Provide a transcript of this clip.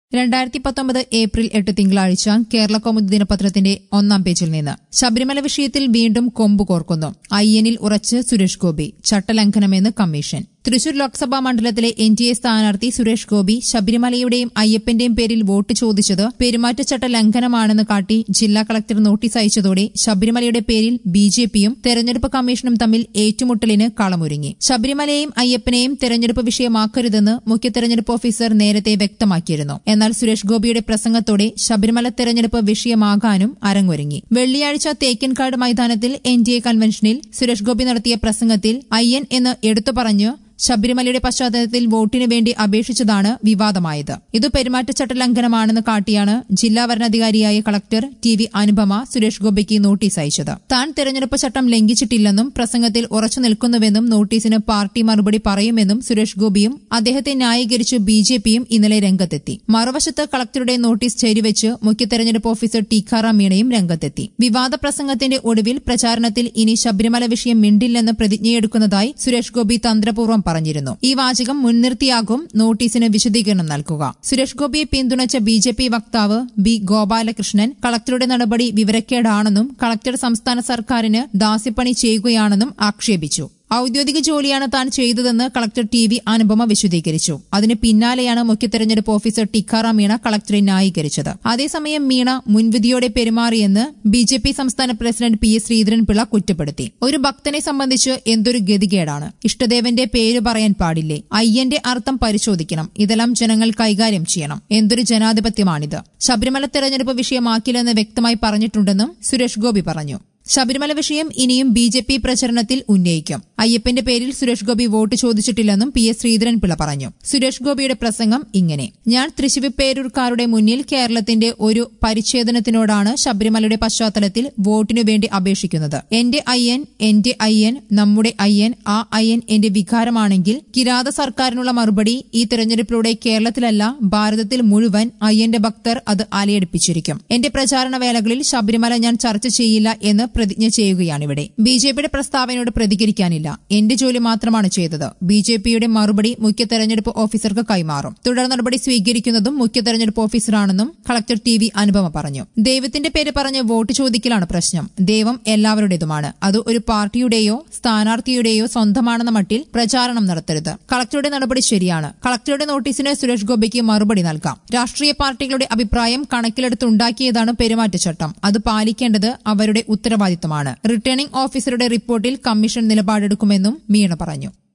രണ്ടായിരത്തി പത്തൊമ്പത് ഏപ്രിൽ എട്ട് തിങ്കളാഴ്ച കേരള കൗമുദി ദിനപത്രത്തിന്റെ ഒന്നാം പേജിൽ നിന്ന് ശബരിമല വിഷയത്തിൽ വീണ്ടും കൊമ്പ് കോർക്കുന്നു അയ്യനിൽ ഉറച്ച് സുരേഷ് ഗോപി ചട്ടലംഘനമെന്ന് കമ്മീഷൻ തൃശൂർ ലോക്സഭാ മണ്ഡലത്തിലെ എൻ ഡി എ സ്ഥാനാർത്ഥി സുരേഷ് ഗോപി ശബരിമലയുടെയും അയ്യപ്പന്റെയും പേരിൽ വോട്ട് ചോദിച്ചത് പെരുമാറ്റച്ചട്ട ലംഘനമാണെന്ന് കാട്ടി ജില്ലാ കളക്ടർ നോട്ടീസ് അയച്ചതോടെ ശബരിമലയുടെ പേരിൽ ബി ജെ പിയും തെരഞ്ഞെടുപ്പ് കമ്മീഷനും തമ്മിൽ ഏറ്റുമുട്ടലിന് കളമൊരുങ്ങി ശബരിമലയെയും അയ്യപ്പനെയും തെരഞ്ഞെടുപ്പ് വിഷയമാക്കരുതെന്ന് മുഖ്യ തെരഞ്ഞെടുപ്പ് ഓഫീസർ നേരത്തെ വ്യക്തമാക്കിയിരുന്നു എന്നാൽ സുരേഷ് ഗോപിയുടെ പ്രസംഗത്തോടെ ശബരിമല തെരഞ്ഞെടുപ്പ് വിഷയമാകാനും അരങ്ങൊരുങ്ങി വെള്ളിയാഴ്ച തേക്കിൻകാട് മൈതാനത്തിൽ എൻ ഡി എ കൺവെൻഷനിൽ സുരേഷ് ഗോപി നടത്തിയ പ്രസംഗത്തിൽ അയ്യൻ എന്ന് എടുത്തു പറഞ്ഞു ശബരിമലയുടെ പശ്ചാത്തലത്തിൽ വോട്ടിനു വേണ്ടി അപേക്ഷിച്ചതാണ് വിവാദമായത് ഇത് പെരുമാറ്റച്ചട്ട ലംഘനമാണെന്ന് കാട്ടിയാണ് ജില്ലാ വരണാധികാരിയായ collector T V Anupama Suresh ഗോപിക്ക് നോട്ടീസ് അയച്ചത് താൻ തെരഞ്ഞെടുപ്പ് ചട്ടം ലംഘിച്ചിട്ടില്ലെന്നും പ്രസംഗത്തിൽ ഉറച്ചു നിൽക്കുന്നുവെന്നും നോട്ടീസിന് പാർട്ടി മറുപടി പറയുമെന്നും സുരേഷ് ഗോപിയും അദ്ദേഹത്തെ ന്യായീകരിച്ച് ബി ജെ പിയും ഇന്നലെ രംഗത്തെത്തി മറുവശത്ത് കളക്ടറുടെ നോട്ടീസ് ശരിവെച്ച് മുഖ്യ തെരഞ്ഞെടുപ്പ് ഓഫീസർ ടിക്കാറാം മീണയും രംഗത്തെത്തി വിവാദ പ്രസംഗത്തിന്റെ ഒടുവിൽ പ്രചാരണത്തിൽ ഇനി ശബരിമല വിഷയം മിണ്ടില്ലെന്ന് പ്രതിജ്ഞയെടുക്കുന്നതായി സുരേഷ് ഗോപി തന്ത്രപൂർവ്വം പറഞ്ഞിരുന്നു ഈ വാചകം മുൻനിർത്തിയാകും നോട്ടീസിന് വിശദീകരണം നൽകുക സുരേഷ് ഗോപിയെ പിന്തുണച്ച ബി ജെ പി വക്താവ് ബി ഗോപാലകൃഷ്ണൻ കളക്ടറുടെ നടപടി വിവരക്കേടാണെന്നും കളക്ടർ സംസ്ഥാന സർക്കാരിന് ദാസ്യപ്പണി ചെയ്യുകയാണെന്നും ആക്ഷേപിച്ചു ഔദ്യോഗിക ജോലിയാണ് താൻ ചെയ്തതെന്ന് കളക്ടർ ടി വി അനുപമ വിശദീകരിച്ചു അതിന് പിന്നാലെയാണ് മുഖ്യ തെരഞ്ഞെടുപ്പ് ഓഫീസർ ടിക്കാറാം മീണ കളക്ടറെ ന്യായീകരിച്ചത് അതേസമയം മീണ മുൻവിധിയോടെ പെരുമാറിയെന്ന് ബി ജെ പി സംസ്ഥാന പ്രസിഡന്റ് പി എസ് ശ്രീധരൻപിള്ള കുറ്റപ്പെടുത്തി ഒരു ഭക്തനെ സംബന്ധിച്ച് എന്തൊരു ഗതികേടാണ് ഇഷ്ടദേവന്റെ പേര് പറയാൻ പാടില്ലേ അയ്യന്റെ അർത്ഥം പരിശോധിക്കണം ഇതെല്ലാം ജനങ്ങൾ കൈകാര്യം ചെയ്യണം എന്തൊരു ജനാധിപത്യമാണിത് ശബരിമല തെരഞ്ഞെടുപ്പ് വിഷയമാക്കില്ലെന്ന് വ്യക്തമായി പറഞ്ഞിട്ടുണ്ടെന്നും സുരേഷ് ഗോപി പറഞ്ഞു ശബരിമല വിഷയം ഇനിയും ബി ജെ പി പ്രചരണത്തിൽ ഉന്നയിക്കും അയ്യപ്പന്റെ പേരിൽ സുരേഷ് ഗോപി വോട്ട് ചോദിച്ചിട്ടില്ലെന്നും പി എസ് ശ്രീധരൻപിള്ള പറഞ്ഞു സുരേഷ് ഗോപിയുടെ പ്രസംഗം ഇങ്ങനെ ഞാൻ തൃശിവിപ്പേരൂർക്കാരുടെ മുന്നിൽ കേരളത്തിന്റെ ഒരു പരിച്ഛേദനത്തിനോടാണ് ശബരിമലയുടെ പശ്ചാത്തലത്തിൽ വോട്ടിനു വേണ്ടി അപേക്ഷിക്കുന്നത് എന്റെ അയ്യൻ എന്റെ അയ്യൻ നമ്മുടെ അയ്യൻ ആ അയ്യൻ എന്റെ വികാരമാണെങ്കിൽ കിരാത സർക്കാരിനുള്ള മറുപടി ഈ തെരഞ്ഞെടുപ്പിലൂടെ കേരളത്തിലല്ല ഭാരതത്തിൽ മുഴുവൻ അയ്യന്റെ ഭക്തർ അത് അലയടിപ്പിച്ചിരിക്കും എന്റെ പ്രചാരണ വേളകളിൽ ശബരിമല ഞാൻ ചർച്ച ചെയ്യില്ല എന്ന് പ്രതിജ്ഞ ചെയ്യുകയാണിവിടെ ബി ജെ പിയുടെ പ്രസ്താവനയോട് പ്രതികരിക്കാനില്ല എന്റെ ജോലി മാത്രമാണ് ചെയ്തത് ബി ജെ പിയുടെ മറുപടി മുഖ്യ തെരഞ്ഞെടുപ്പ് ഓഫീസർക്ക് കൈമാറും തുടർ നടപടി സ്വീകരിക്കുന്നതും മുഖ്യ തെരഞ്ഞെടുപ്പ് ഓഫീസറാണെന്നും കളക്ടർ ടി വി അനുപമ പറഞ്ഞു ദൈവത്തിന്റെ പേര് പറഞ്ഞ് വോട്ട് ചോദിക്കലാണ് പ്രശ്നം ദൈവം എല്ലാവരുടേതുമാണ് അത് ഒരു പാർട്ടിയുടെയോ സ്ഥാനാർത്ഥിയുടെയോ സ്വന്തമാണെന്ന മട്ടിൽ പ്രചാരണം നടത്തരുത് കളക്ടറുടെ നടപടി ശരിയാണ് കളക്ടറുടെ നോട്ടീസിന് സുരേഷ് ഗോപിക്ക് മറുപടി നൽകാം രാഷ്ട്രീയ പാർട്ടികളുടെ അഭിപ്രായം കണക്കിലെടുത്തുണ്ടാക്കിയതാണ് പെരുമാറ്റച്ചട്ടം അത് പാലിക്കേണ്ടത് അവരുടെ ഉത്തരവാദിത്തമാണ് റിട്ടേണിംഗ് ഓഫീസറുടെ റിപ്പോർട്ടിൽ കമ്മീഷൻ നിലപാടെടുക്കുമെന്നും മീണ പറഞ്ഞു